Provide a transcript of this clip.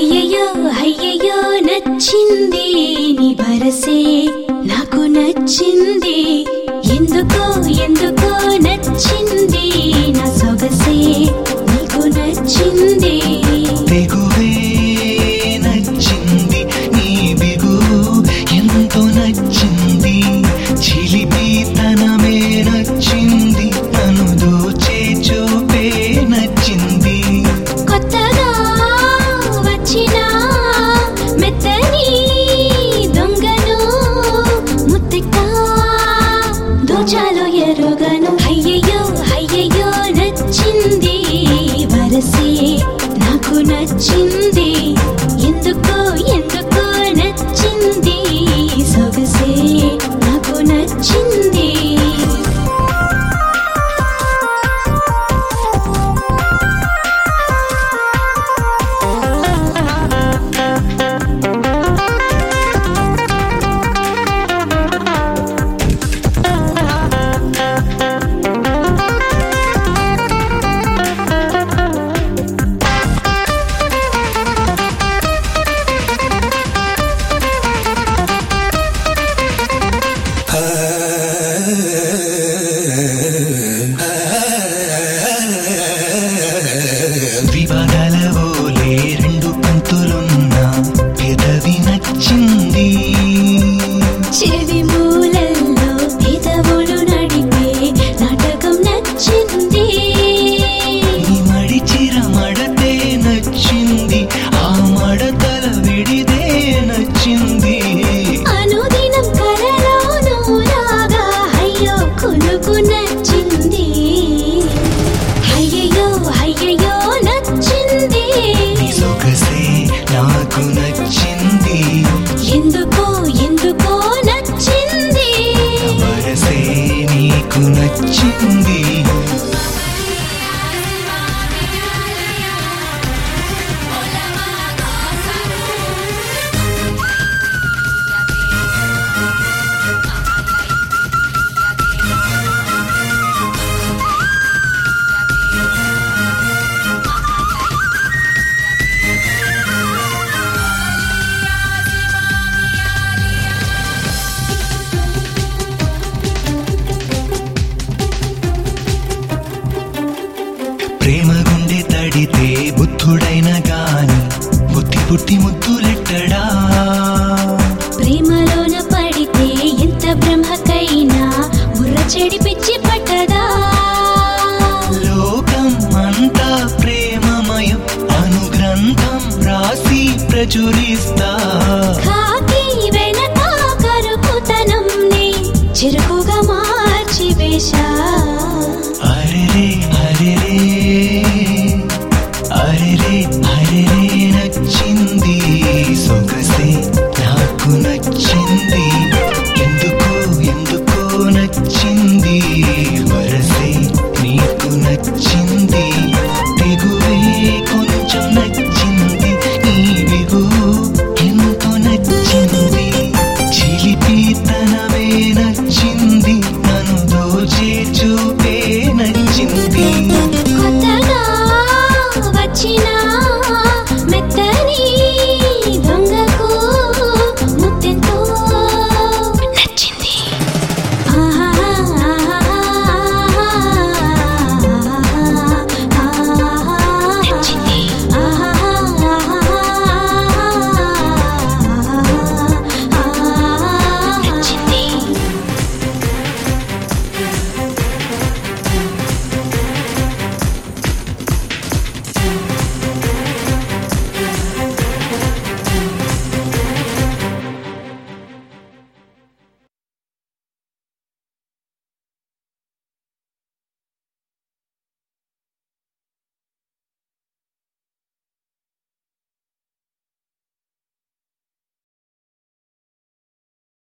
అయ్యయ్యో అయ్యయ్యో నచ్చింది నీ వరసే నాకు నచ్చింది ఎందుకో ఎందుకో నచ్చింది నా సొగసే నీకు నచ్చింది తెగువే నచ్చింది నీ బిగు ఎంతో నచ్చింది చిలిపితనమే నచ్చింది నన్ను దోచే చూపే నచ్చింది కొత్తగా వచ్చిన మెత్తని దొంగను ముత్తెక్క దోచాలో ఎరుగను అయ్యయ్యో అయ్యయ్యో నచ్చింది వరసే నాకు నచ్చింది ఎందుకో ఎందుకో నచ్చింది సొగసే నాకు నచ్చింది వివాదాల ఓలే రెండు పంతులున్న పెదవి నచ్చింది చెవి మూలల్లో పెదవులు నడిపే నాటకం నచ్చింది నీ మడిచిర మడతే నచ్చింది ఆ మడతల విడిదే నచ్చింది అనుదినం కలలోను రాగా అయ్యో కునుకు నచ్చింది అయ్యయ్యో అయ్యయ్యో నచ్చింది నీ సొగసే నాకు నచ్చింది ఎందుకో ఎందుకో నచ్చింది వరసే నీకు నచ్చింది ప్రేమ గుండె తడితే బుద్ధుడైన గాని బుద్ధి పుట్టి ముద్దులెట్టడా ప్రేమలోన పడితే ఎంత బ్రహ్మకైనా బుర్ర చెడి పిచ్చి పట్టదా లోకం అంతా ప్రేమమయం అనుగ్రంథం రాసి ప్రచురిస్తా ఖా